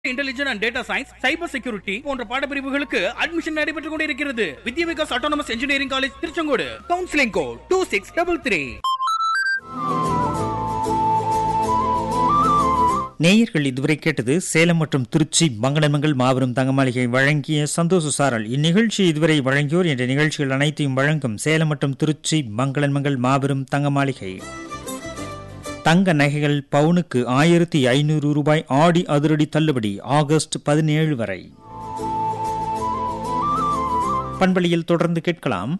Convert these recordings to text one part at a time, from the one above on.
intelligent and data science cyber security போன்ற பாடப்பிரிவுகளுக்கு admission நடைபெற்றுக் கொண்டிருக்கிறது Vidya Vikas autonomous engineering college Tiruchengode counselling code two six double three நேயர்கள் இதுவரை கேட்டது சேலம் மற்றும் திருச்சி மங்களமங்கள் மாபெரும் தங்கமாளிகை வழங்கிய சந்தோஷ சாரல் இந்நிகழ்ச்சி இதுவரை வழங்கியோர் என்ற நிகழ்ச்சிகள் அனைத்தையும் வழங்கும் சேலம் மற்றும் திருச்சி மங்களமங்கள் மாபெரும் தங்கமாளிகை தங்க நகைகள் பவுனுக்கு ஆயிரத்தி ஐநூறு ரூபாய் ஆடி அதிரடி தள்ளுபடி ஆகஸ்ட் பதினேழு வரை பண்பலியில் தொடர்ந்து கேட்கலாம்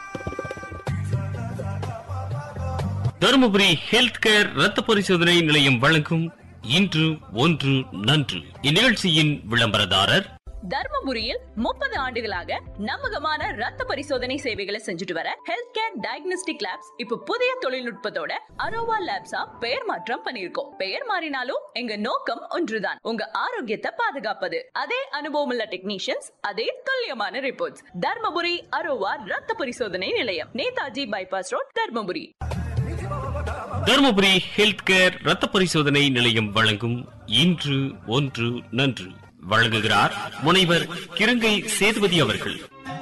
தருமபுரி ஹெல்த் கேர் ரத்த பரிசோதனை நிலையம் வழங்கும் இன்று ஒன்று நன்று இந்நிகழ்ச்சியின் விளம்பரதாரர் தர்மபுரியில் முப்பது ஆண்டுகளாக நம்பகமான ரத்த பரிசோதனை சேவைகளை செஞ்சுட்டு வர ஹெல்த் கேர் டயக்னோஸ்டிக் லேப்ஸ் இப்ப புதிய தொழில்நுட்பத்தோட அரோவா லேப்ஸா பெயர் மாற்றம் பண்ணிருக்கோம் பெயர் மாறினாலும் எங்க நோக்கம் ஒன்றுதான் உங்க ஆரோக்கியத்தை பாதுகாப்பது அதே அனுபவம் உள்ள டெக்னீஷியன்ஸ் அதே துல்லியமான ரிப்போர்ட்ஸ் தர்மபுரி அரோவா ரத்த பரிசோதனை நிலையம் Netaji bypass road Dharmapuri Dharmapuri health care ரத்த பரிசோதனை நிலையம் வழங்கும் இன்று ஒன்று நன்று வழங்குகிறார் முனைவர் கிருங்கை சேதுபதி அவர்கள்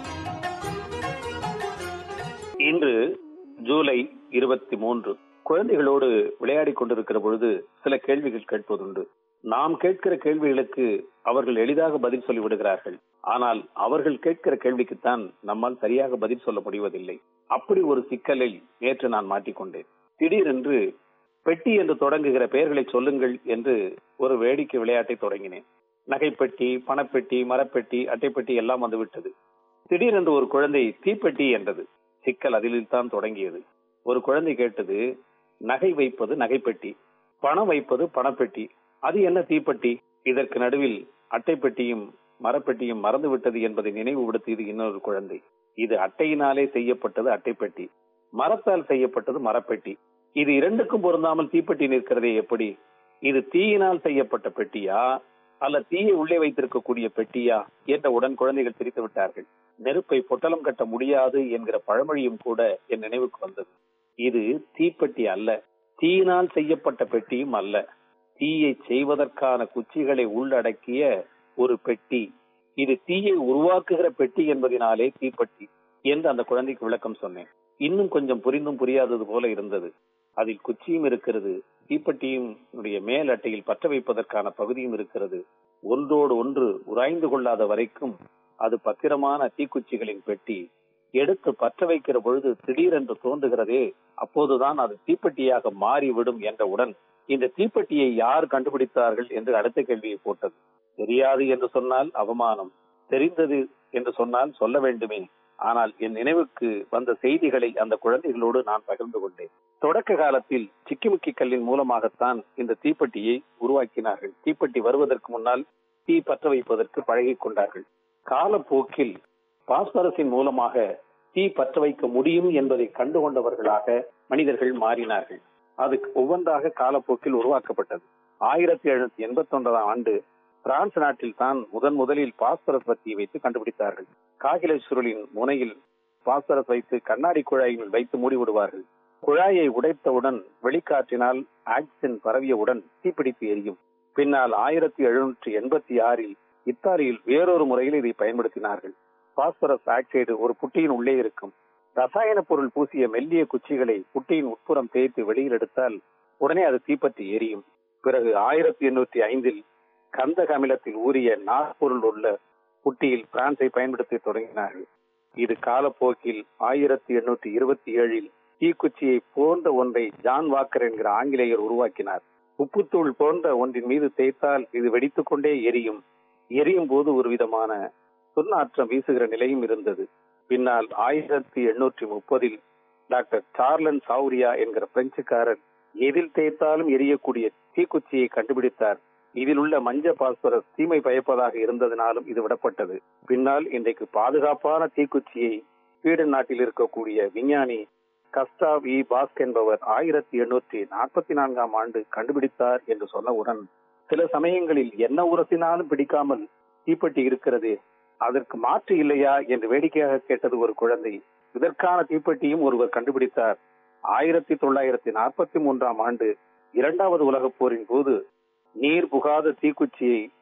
இன்று ஜூலை இருபத்தி மூன்று குழந்தைகளோடு விளையாடிக் கொண்டிருக்கிற பொழுது சில கேள்விகள் கேட்பதுண்டு நாம் கேட்கிற கேள்விகளுக்கு அவர்கள் எளிதாக பதில் சொல்லி விடுகிறார்கள் ஆனால் அவர்கள் கேட்கிற கேள்விக்குத்தான் நம்மால் சரியாக பதில் சொல்ல முடிவதில்லை அப்படி ஒரு சிக்கலில் நேற்று நான் மாட்டிக்கொண்டேன் திடீரென்று பெட்டி என்று தொடங்குகிற பெயர்களை சொல்லுங்கள் என்று ஒரு வேடிக்கை விளையாட்டை தொடங்கினேன் நகைப்பெட்டி பணப்பெட்டி மரப்பெட்டி அட்டைப்பெட்டி எல்லாம் வந்து விட்டது திடீரென்று ஒரு குழந்தை தீப்பெட்டி என்றது சிக்கல் அதில் தான் தொடங்கியது ஒரு குழந்தை கேட்டது நகை வைப்பது நகைப்பெட்டி பணம் வைப்பது பணப்பெட்டி அது என்ன தீப்பெட்டி இதற்கு நடுவில் அட்டைப்பெட்டியும் மரப்பெட்டியும் மறந்து விட்டது என்பதை நினைவுபடுத்தியது இன்னொரு குழந்தை இது அட்டையினாலே செய்யப்பட்டது அட்டைப்பெட்டி மரத்தால் செய்யப்பட்டது மரப்பெட்டி இது இரண்டுக்கும் பொருந்தாமல் தீப்பெட்டி நிற்கிறதே எப்படி இது தீயினால் செய்யப்பட்ட பெட்டியா அல்ல தீயை உள்ளே வைத்திருக்கக்கூடிய பெட்டியா என்றவுடன் குழந்தைகள் சிரித்து விட்டார்கள் நெருப்பை பொட்டலம் கட்ட முடியாது என்கிற பழமொழியும் கூட என் நினைவுக்கு வந்தது இது தீப்பெட்டி அல்ல தீயினால் செய்யப்பட்ட பெட்டியும் அல்ல தீயை செய்வதற்கான குச்சிகளை உள்ளடக்கிய ஒரு பெட்டி இது தீயை உருவாக்குகிற பெட்டி என்பதினாலே தீப்பெட்டி என்று அந்த குழந்தைக்கு விளக்கம் சொன்னேன் இன்னும் கொஞ்சம் புரிந்தும் புரியாதது போல இருந்தது அதில் குச்சியும் இருக்கிறது தீப்பெட்டியும் மேல் அட்டையில் பற்ற வைப்பதற்கான பகுதியும் இருக்கிறது ஒன்றோடு ஒன்று உராய்ந்து கொள்ளாத வரைக்கும் அது பத்திரமான தீக்குச்சிகளின் பெட்டி எடுத்து பற்ற வைக்கிற பொழுது திடீரென்று தோன்றுகிறதே அப்போதுதான் அது தீப்பெட்டியாக மாறிவிடும் என்றவுடன் இந்த தீப்பெட்டியை யார் கண்டுபிடித்தார்கள் என்று அடுத்த கேள்வியை போட்டது தெரியாது என்று சொன்னால் அவமானம் தெரிந்தது என்று சொன்னால் சொல்ல வேண்டுமே ஆனால் என் நினைவுக்கு வந்த செய்திகளை அந்த குழந்தைகளோடு நான் பகிர்ந்து கொண்டேன் தொடக்க காலத்தில் சிக்கிமுக்கி கல்லின் மூலமாகத்தான் இந்த தீப்பெட்டியை உருவாக்கினார்கள் தீப்பெட்டி வருவதற்கு முன்னால் தீ பற்ற வைப்பதற்கு பழகிக் கொண்டார்கள் காலப்போக்கில் பாஸ்பரஸின் மூலமாக தீ பற்ற வைக்க முடியும் என்பதை கண்டுகொண்டவர்களாக மனிதர்கள் மாறினார்கள் அது ஒவ்வொன்றாக காலப்போக்கில் உருவாக்கப்பட்டது ஆயிரத்தி எழுநூத்தி எண்பத்தி ஒன்பதாம் ஆண்டு பிரான்ஸ் நாட்டில் தான் முதன் முதலில் பாஸ்பரஸ் பத்தியை வைத்து கண்டுபிடித்தார்கள் காகில சுருளின் முனையில் பாஸ்பரஸ் வைத்து கண்ணாடி குழாயில் வைத்து மூடிவிடுவார்கள் குழாயை உடைத்தவுடன் வெளிக்காற்றினால் ஆக்சிஜன் பரவியவுடன் தீப்பிடித்து எரியும் பின்னால் ஆயிரத்தி எழுநூற்றி எண்பத்தி ஆறில் இத்தாலியில் வேறொரு முறையில் இதை பயன்படுத்தினார்கள் பாஸ்பரஸ் ஆக்சைடு ஒரு புட்டியின் உள்ளே இருக்கும் ரசாயன பொருள் பூசிய மெல்லிய குச்சிகளை புட்டியின் உட்புறம் தேய்த்து வெளியில் எடுத்தால் உடனே அது தீப்பற்றி எரியும் பிறகு ஆயிரத்தி எண்ணூத்தி ஐந்தில் கந்தக அமிலத்தில் ஊறிய நாற்பொருள் உள்ள புட்டியில் பிரான்சை பயன்படுத்தி தொடங்கினார்கள் இது காலப்போக்கில் ஆயிரத்தி எண்ணூற்றி இருபத்தி ஏழில் தீக்குச்சியை போன்ற ஒன்றை ஜான் வாக்கர் என்கிற ஆங்கிலேயர் உருவாக்கினார் உப்புத்தூள் போன்ற ஒன்றின் மீது தேய்த்தால் இது வெடித்துக் கொண்டே எரியும் எரியும் போது ஒரு விதமான துர்நாற்றம் வீசுகிற நிலையும் இருந்தது பின்னால் ஆயிரத்தி எண்ணூற்றி முப்பதில் டாக்டர் சார்லன் சௌரியா என்கிற பிரெஞ்சுக்காரர் எதில் தேய்த்தாலும் எரியக்கூடிய தீக்குச்சியை கண்டுபிடித்தார் இதில் உள்ள மஞ்ச பாஸ்பரஸ் தீமை பயப்பதாக இருந்ததினாலும் இது விடப்பட்டது பின்னால் இன்றைக்கு பாதுகாப்பான தீக்குச்சியை ஸ்வீடன் நாட்டில் இருக்கக்கூடிய விஞ்ஞானி கஸ்டாவ் இ பாஸ்க் என்பவர் ஆயிரத்தி எண்ணூற்றி நாற்பத்தி நான்காம் ஆண்டு கண்டுபிடித்தார் என்று சொன்னவுடன் சில சமயங்களில் என்ன உரசினாலும் பிடிக்காமல் தீப்பெட்டி இருக்கிறது அதற்கு மாற்று இல்லையா என்று வேடிக்கையாக கேட்டது ஒரு குழந்தை இதற்கான தீப்பெட்டியும் ஒருவர் கண்டுபிடித்தார் ஆயிரத்தி தொள்ளாயிரத்தி நாற்பத்தி மூன்றாம் ஆண்டு இரண்டாவது உலகப் போரின் போது நீர் புகாத தீக்குச்சியை